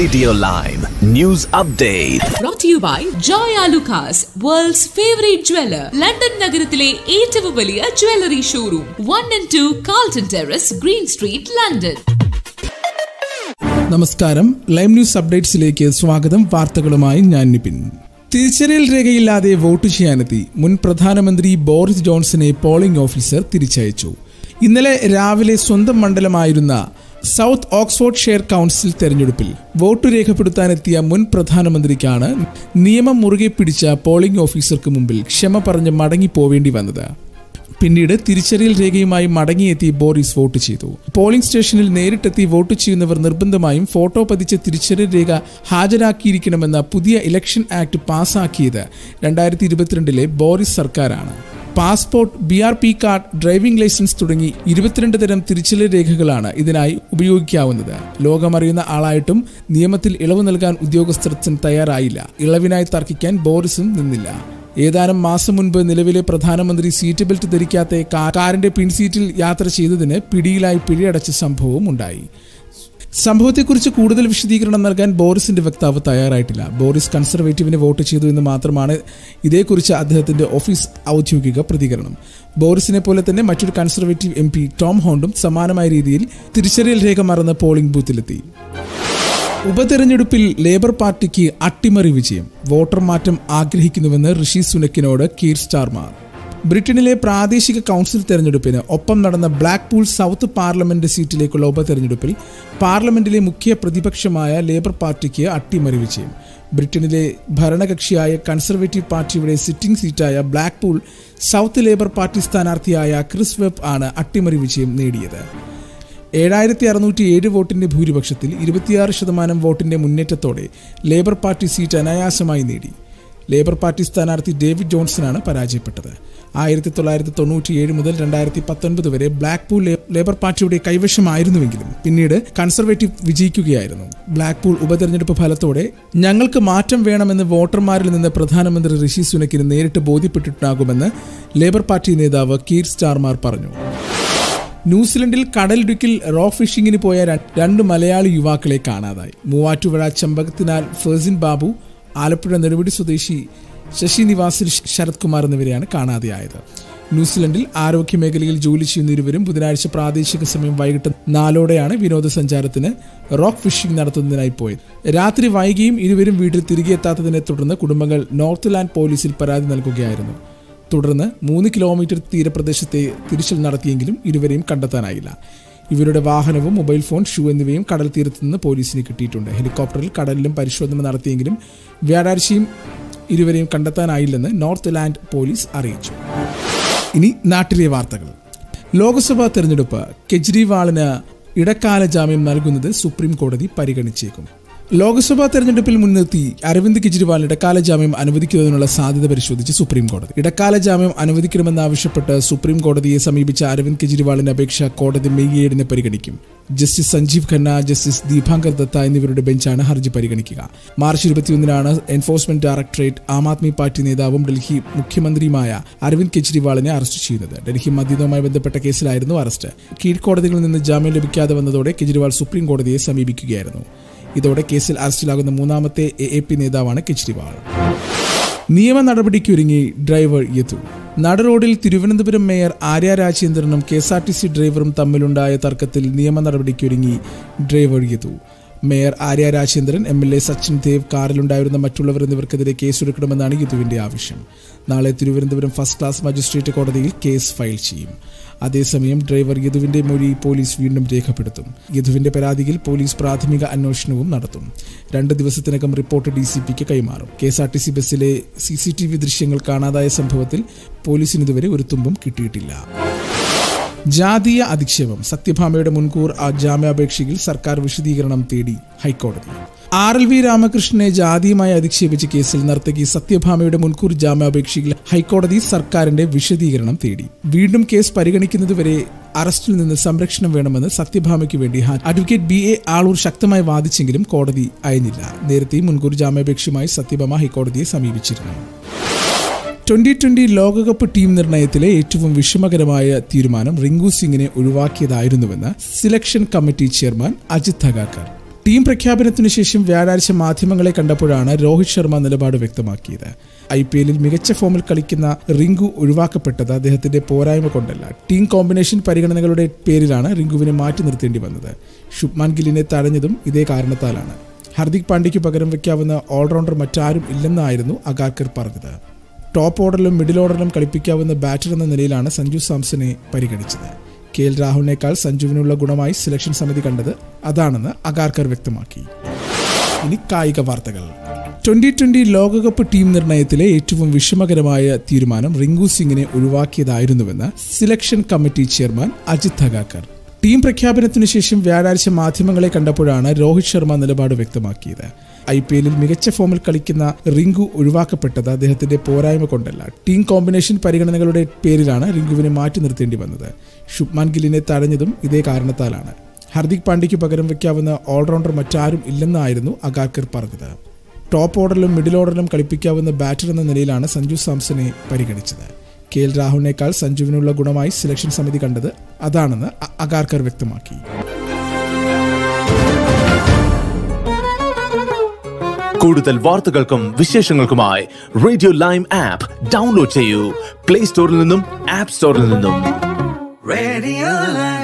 Radio Lime News Update. brought to you by Joy Alucas, world's favorite jeweler. London നഗരത്തിലെ ഏറ്റവും വലിയ jewellery showroom one and two Carlton Terrace Green Street London നമസ്കാരം Lime news അപ്ഡേറ്റ്സിലേക്ക് സ്വാഗതം വാർത്തകളുമായി ഞാൻ നിപിൻ തിരിച്ചറിയൽ രേഖയില്ലാതെ വോട്ട് ചെയ്യാനെത്തി മുൻ പ്രധാനമന്ത്രി ബോറിസ് ജോൺസനെ പോളിംഗ് ഓഫീസർ തിരിച്ചയച്ചു ഇന്നലെ രാവിലെ സ്വന്തം മണ്ഡലമായിരുന്ന സൗത്ത് ഓക്സ്ഫോർഡ് ഷെയർ കൗൺസിൽ തെരഞ്ഞെടുപ്പിൽ വോട്ട് രേഖപ്പെടുത്താനെത്തിയ മുൻ പ്രധാനമന്ത്രിക്കാണ് നിയമം മുറുകെ പിടിച്ച പോളിംഗ് ഓഫീസർക്ക് മുമ്പിൽ ക്ഷമ പറഞ്ഞ് മടങ്ങിപ്പോവേണ്ടി വന്നത് പിന്നീട് തിരിച്ചറിയൽ രേഖയുമായി മടങ്ങിയെത്തി ബോറിസ് വോട്ട് ചെയ്തു പോളിംഗ് സ്റ്റേഷനിൽ നേരിട്ടെത്തി വോട്ട് ചെയ്യുന്നവർ നിർബന്ധമായും ഫോട്ടോ പതിച്ച തിരിച്ചറിയൽ രേഖ ഹാജരാക്കിയിരിക്കണമെന്ന പുതിയ ഇലക്ഷൻ ആക്ട് പാസാക്കിയത് രണ്ടായിരത്തി ഇരുപത്തിരണ്ടിലെ ബോറിസ് സർക്കാരാണ് passport B R P card driving licence തുടങ്ങി ഇരുപത്തിരണ്ട് തരം തിരിച്ചറിയൽ രേഖകളാണ് ഇതിനായി ഉപയോഗിക്കാവുന്നത് ലോകമറിയുന്ന ആളായിട്ടും നിയമത്തിൽ ഇളവ് നൽകാൻ ഉദ്യോഗസ്ഥർ തയ്യാറായില്ല ഇളവിനായി തർക്കിക്കാൻ ബോറിസും നിന്നില്ല ഏതാനും മാസം മുൻപ് നിലവിലെ പ്രധാനമന്ത്രി സീറ്റ് ബെൽറ്റ് ധരിക്കാത്ത കാ- കാറിന്റെ പിൻസീറ്റിൽ യാത്ര ചെയ്തതിന് പിടിയിലായി പിഴയടച്ച സംഭവവും ഉണ്ടായി സംഭവത്തെക്കുറിച്ച് കൂടുതൽ വിശദീകരണം നൽകാൻ ബോറിസിന്റെ വക്താവ് തയ്യാറായിട്ടില്ല ബോറിസ് കൺസർവേറ്റീവിന് വോട്ട് ചെയ്തു എന്ന് മാത്രമാണ് ഇതേക്കുറിച്ച് അദ്ദേഹത്തിന്റെ ഓഫീസ് ഔദ്യോഗിക പ്രതികരണം ബോറിസിനെ പോലെ തന്നെ മറ്റൊരു കൺസർവേറ്റീവ് എം പി ടോം ഹോണ്ടും സമാനമായ രീതിയിൽ തിരിച്ചറിയൽ രേഖ മറന്ന് പോളിംഗ് ബൂത്തിലെത്തി ഉപതെരഞ്ഞെടുപ്പിൽ ലേബർ പാർട്ടിക്ക് അട്ടിമറി വിജയം വോട്ടർ മാറ്റം ആഗ്രഹിക്കുന്നുവെന്ന് ഋഷി സുനക്കിനോട് കീർ സ്റ്റാർമാർ ബ്രിട്ടനിലെ പ്രാദേശിക കൗൺസിൽ തെരഞ്ഞെടുപ്പിന് ഒപ്പം നടന്ന ബ്ലാക്ക് പൂൾ സൗത്ത് പാർലമെന്റ് സീറ്റിലേക്കുള്ള ഉപതെരഞ്ഞെടുപ്പിൽ പാർലമെന്റിലെ മുഖ്യ പ്രതിപക്ഷമായ ലേബർ പാർട്ടിക്ക് അട്ടിമറി വിജയം ബ്രിട്ടനിലെ ഭരണകക്ഷിയായ കൺസർവേറ്റീവ് പാർട്ടിയുടെ സിറ്റിംഗ് സീറ്റായ Blackpool South Labour party സ്ഥാനാർത്ഥിയായ ക്രിസ് വെബ് ആണ് അട്ടിമറി വിജയം നേടിയത് ഏഴായിരത്തി അറുന്നൂറ്റി ഏഴ് വോട്ടിന്റെ ഭൂരിപക്ഷത്തിൽ ഇരുപത്തിയാറ് ശതമാനം വോട്ടിന്റെ മുന്നേറ്റത്തോടെ ലേബർ പാർട്ടി സീറ്റ് അനായാസമായി നേടി ലേബർ പാർട്ടി സ്ഥാനാർത്ഥി ഡേവിഡ് ജോൺസണാണ് പരാജയപ്പെട്ടത് ആയിരത്തി തൊള്ളായിരത്തി തൊണ്ണൂറ്റിയേഴ് മുതൽ രണ്ടായിരത്തി പത്തൊൻപത് വരെ ബ്ലാക്ക് പൂൾ ലേ- ലേബർ പാർട്ടിയുടെ കൈവശമായിരുന്നുവെങ്കിലും പിന്നീട് കൺസർവേറ്റീവ് വിജയിക്കുകയായിരുന്നു ബ്ലാക്ക് പൂൾ ഉപതെരഞ്ഞെടുപ്പ് ഫലത്തോടെ ഞങ്ങൾക്ക് മാറ്റം വേണമെന്ന് വോട്ടർമാരിൽ നിന്ന് പ്രധാനമന്ത്രി ഋഷി സുനക്കിന് നേരിട്ട് ബോധ്യപ്പെട്ടിട്ടുണ്ടാകുമെന്ന് ലേബർ പാർട്ടി നേതാവ് കീർ സ്റ്റാർമാർ പറഞ്ഞു ന്യൂസിലൻഡിൽ കടലിടുക്കിൽ റോ ഫിഷിംഗിന് പോയ ര- രണ്ട് മലയാളി യുവാക്കളെ കാണാതായി മൂവാറ്റുപുഴ ചെമ്പകത്തിനാൽ ഫെർസിൻ ബാബു ആലപ്പുഴ നെടുമുടി സ്വദേശി ശശി നിവാസിൽ ശ- ശരത് കുമാർ എന്നിവരെയാണ് കാണാതെയായത് ന്യൂസിലൻഡിൽ ആരോഗ്യ മേഖലയിൽ ജോലി ചെയ്യുന്ന ഇരുവരും ബുധനാഴ്ച പ്രാദേശിക സമയം വൈകിട്ട് നാലോടെയാണ് വിനോദസഞ്ചാരത്തിന് റോക്ക് ഫിഷിംഗ് നടത്തുന്നതിനായി പോയത് രാത്രി വൈകിയും ഇരുവരും വീട്ടിൽ തിരികെ എത്താത്തതിനെ തുടർന്ന് കുടുംബങ്ങൾ നോർത്ത് ലാൻഡ് പോലീസിൽ പരാതി നൽകുകയായിരുന്നു തുടർന്ന് മൂന്ന് കിലോമീറ്റർ തീരപ്രദേശത്തെ തിരിച്ചിൽ നടത്തിയെങ്കിലും ഇരുവരെയും കണ്ടെത്താനായില്ല ഇവരുടെ വാഹനവും മൊബൈൽ ഫോൺ ഷൂ എന്നിവയും കടൽ തീരത്ത് നിന്ന് പോലീസിന് കിട്ടിയിട്ടുണ്ട് ഹെലികോപ്റ്ററിൽ കടലിലും പരിശോധന നടത്തിയെങ്കിലും വ്യാഴാഴ്ചയും ഇരുവരെയും കണ്ടെത്താനായില്ലെന്ന് നോർത്ത് ലാൻഡ് പോലീസ് അറിയിച്ചു ഇനി നാട്ടിലെ വാർത്തകൾ ലോക്സഭാ തെരഞ്ഞെടുപ്പ് കെജ്രിവാളിന് ഇടക്കാല ജാമ്യം നൽകുന്നത് സുപ്രീം കോടതി പരിഗണിച്ചേക്കും ലോക്സഭാ തെരഞ്ഞെടുപ്പിൽ മുൻനിർത്തി അരവിന്ദ് കെജ്രിവാളിന് ഇടക്കാല ജാമ്യം അനുവദിക്കുന്നതിനുള്ള സാധ്യത പരിശോധിച്ച് സുപ്രീം കോടതി ഇടക്കാല ജാമ്യം അനുവദിക്കണമെന്നാവശ്യപ്പെട്ട് സുപ്രീം കോടതിയെ സമീപിച്ച അരവിന്ദ് കെജ്രിവാളിന്റെ അപേക്ഷ കോടതി മെയ് ഏഴിന് പരിഗണിക്കും ജസ്റ്റിസ് സഞ്ജീവ് ഖന്ന ജസ്റ്റിസ് ദീപാങ്കർ ദത്ത എന്നിവരുടെ ബെഞ്ചാണ് ഹർജി പരിഗണിക്കുക മാർച്ച് ഇരുപത്തിയൊന്നിനാണ് enforcement directorate Aam Aadmi party നേതാവും ഡൽഹി മുഖ്യമന്ത്രിയുമായ അരവിന്ദ് കെജ്രിവാളിനെ അറസ്റ്റ് ചെയ്തത് ഡൽഹി മദ്യവുമായി ബന്ധപ്പെട്ട കേസിലായിരുന്നു അറസ്റ്റ് കീഴ്ക്കോടതികളിൽ നിന്ന് ജാമ്യം ലഭിക്കാതെ വന്നതോടെ കെജ്രിവാൾ സുപ്രീം കോടതിയെ സമീപിക്കുകയായിരുന്നു ഇതോടെ കേസിൽ അറസ്റ്റിലാകുന്ന മൂന്നാമത്തെ എ എ പി നേതാവാണ് കെജ്രിവാൾ നിയമ നടപടിക്കൊരുങ്ങി ഡ്രൈവർ യതു നടറോഡിൽ തിരുവനന്തപുരം മേയർ ആര്യ രാജേന്ദ്രനും K S R T C ഡ്രൈവറും തമ്മിലുണ്ടായ തർക്കത്തിൽ നിയമ നടപടിക്കൊരുങ്ങി driver Yadu mayor Arya Rajendran M L A Sachin Dev കാറിലുണ്ടായിരുന്ന മറ്റുള്ളവർ എന്നിവർക്കെതിരെ കേസെടുക്കണമെന്നാണ് യദുവിന്റെ ആവശ്യം നാളെ തിരുവനന്തപുരം ഫസ്റ്റ് ക്ലാസ് മജിസ്ട്രേറ്റ് കോടതിയിൽ കേസ് ഫയൽ ചെയ്യും അതേസമയം ഡ്രൈവർ യദുവിന്റെ മൊഴി പോലീസ് വീണ്ടും രേഖപ്പെടുത്തും യദുവിന്റെ പരാതിയിൽ പോലീസ് പ്രാഥമിക അന്വേഷണവും നടത്തും രണ്ട് ദിവസത്തിനകം റിപ്പോർട്ട് ഡി സി പിക്ക് കൈമാറും K S R T C ബസ്സിലെ സി സി ടി വി ദൃശ്യങ്ങൾ കാണാതായ സംഭവത്തിൽ പോലീസിന് ഇതുവരെ ഒരു തുമ്പും കിട്ടിയിട്ടില്ല ജാതീയ അധിക്ഷേപം സത്യഭാമയുടെ മുൻകൂർ ആ ജാമ്യാപേക്ഷയിൽ സർക്കാർ വിശദീകരണം തേടി ഹൈക്കോടതി ആർ എൽ വി രാമകൃഷ്ണനെ ജാതിയുമായി അധിക്ഷേപിച്ച കേസിൽ നർത്തകി സത്യഭാമയുടെ മുൻകൂർ ജാമ്യാപേക്ഷയിൽ ഹൈക്കോടതി സർക്കാരിന്റെ വിശദീകരണം തേടി വീണ്ടും കേസ് പരിഗണിക്കുന്നതുവരെ അറസ്റ്റിൽ നിന്ന് സംരക്ഷണം വേണമെന്ന് സത്യഭാമയ്ക്ക് വേണ്ടി ഹാ- അഡ്വക്കേറ്റ് ബി എ ആളൂർ ശക്തമായി വാദിച്ചെങ്കിലും കോടതി അയഞ്ഞില്ല നേരത്തെ മുൻകൂർ ജാമ്യാപേക്ഷയുമായി സത്യഭാമ ഹൈക്കോടതിയെ സമീപിച്ചിരുന്നു ട്വന്റി ട്വന്റി ലോകകപ്പ് ടീം നിർണയത്തിലെ ഏറ്റവും വിഷമകരമായ തീരുമാനം റിങ്കു സിംഗിനെ ഒഴിവാക്കിയതായിരുന്നുവെന്ന് selection committee chairman Ajit Agarkar team പ്രഖ്യാപനത്തിനു ശേഷം വ്യാഴാഴ്ച മാധ്യമങ്ങളെ കണ്ടപ്പോഴാണ് രോഹിത് ശർമ്മ നിലപാട് വ്യക്തമാക്കിയത് ഐ പി എല്ലിൽ മികച്ച ഫോമിൽ കളിക്കുന്ന റിങ്കു ഒഴിവാക്കപ്പെട്ടത് അദ്ദേഹത്തിന്റെ പോരായ്മ കൊണ്ടല്ല ടീം കോമ്പിനേഷൻ പരിഗണനകളുടെ പേരിലാണ് റിങ്കുവിനെ മാറ്റി നിർത്തേണ്ടി വന്നത് ശുഭ്മാൻ ഗില്ലിനെ തഴഞ്ഞതും ഇതേ കാരണത്താലാണ് ഹർദിക് പാണ്ഡ്യയ്ക്ക് പകരം വയ്ക്കാവുന്ന ഓൾറൗണ്ടർ മറ്റാരും ഇല്ലെന്നായിരുന്നു അഗാർക്കർ പറഞ്ഞത് ടോപ്പ് ഓർഡറിലും മിഡിൽ ഓർഡറിലും കളിപ്പിക്കാവുന്ന ബാറ്റർ എന്ന നിലയിലാണ് സഞ്ജു സാംസനെ പരിഗണിച്ചത് കെ എൽ രാഹുലിനേക്കാൾ സഞ്ജുവിനുള്ള ഗുണമായി സെലക്ഷൻ സമിതി കണ്ടത് അതാണെന്ന് അഗാർക്കർ വ്യക്തമാക്കി ഇനി കായിക വാർത്തകൾ ട്വന്റി ട്വന്റി ലോകകപ്പ് ടീം നിർണയത്തിലെ ഏറ്റവും വിഷമകരമായ തീരുമാനം റിങ്കു സിംഗിനെ ഒഴിവാക്കിയതായിരുന്നുവെന്ന് selection committee chairman Ajit Agarkar team പ്രഖ്യാപനത്തിനു ശേഷം വ്യാഴാഴ്ച മാധ്യമങ്ങളെ കണ്ടപ്പോഴാണ് രോഹിത് ശർമ്മ നിലപാട് വ്യക്തമാക്കിയത് ഐ പി എല്ലിൽ മികച്ച ഫോമിൽ കളിക്കുന്ന റിങ്കു ഒഴിവാക്കപ്പെട്ടത് അദ്ദേഹത്തിന്റെ പോരായ്മ കൊണ്ടല്ല ടീം കോമ്പിനേഷൻ പരിഗണനകളുടെ പേരിലാണ് റിങ്കുവിനെ മാറ്റി നിർത്തേണ്ടി വന്നത് ശുഭ്മാൻ ഗില്ലിനെ തഴഞ്ഞതും ഇതേ കാരണത്താലാണ് ഹർദിക് പാണ്ഡ്യയ്ക്ക് പകരം വയ്ക്കാവുന്ന ഓൾറൗണ്ടർ മറ്റാരും ഇല്ലെന്നായിരുന്നു അഗാർക്കർ പറഞ്ഞത് ടോപ്പ് ഓർഡറിലും മിഡിൽ ഓർഡറിലും കളിപ്പിക്കാവുന്ന ബാറ്റർ എന്ന നിലയിലാണ് സഞ്ജു സാംസനെ പരിഗണിച്ചത് കെ എൽ രാഹുലിനേക്കാൾ സഞ്ജുവിനുള്ള ഗുണമായി സെലക്ഷൻ സമിതി കണ്ടത് അതാണെന്ന് അ- അഗാർക്കർ വ്യക്തമാക്കി കൂടുതൽ വാർത്തകൾക്കും വിശേഷങ്ങൾക്കുമായി റേഡിയോ ലൈം ആപ്പ് ഡൗൺലോഡ് ചെയ്യൂ പ്ലേ സ്റ്റോറിൽ നിന്നും ആപ്പ് സ്റ്റോറിൽ നിന്നും Radio Line.